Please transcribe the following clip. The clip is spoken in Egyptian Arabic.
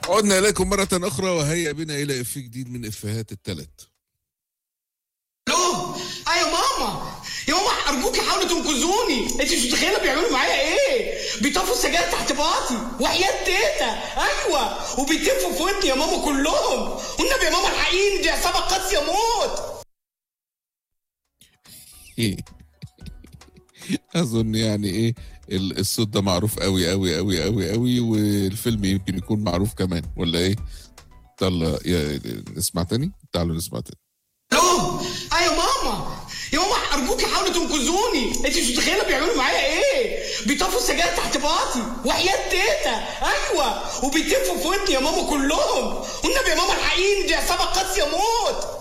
عدنا إليكم مرة أخرى وهيا بنا إلى إفيه جديد من إفيهات التلت الو اه يا ماما يا ماما ارجوكي حاولوا تنقذوني انت مش متخيله بيعملوا معايا ايه بيطفوا السجاير تحت باطي وحياة تيتا ايوه وبيتفوا في ودني يا ماما كلهم والنبي يا ماما الحقيني دي عصابه قاسيه موت إيه أظن يعني إيه ال- الصوت ده معروف قوي قوي قوي قوي قوي والفيلم يمكن يكون معروف كمان ولا إيه؟ يلا يا- نسمع تاني تعالوا نسمع تاني الو اه يا ماما يا ماما ارجوكي حاولوا تنقذوني انت مش متخيله بيعملوا معايا ايه بيطفوا السجاير تحت باطي وحياة تيتا ايوه وبيتفوا في ودني يا ماما كلهم والنبي يا ماما الحقيني دي عصابه قاسيه موت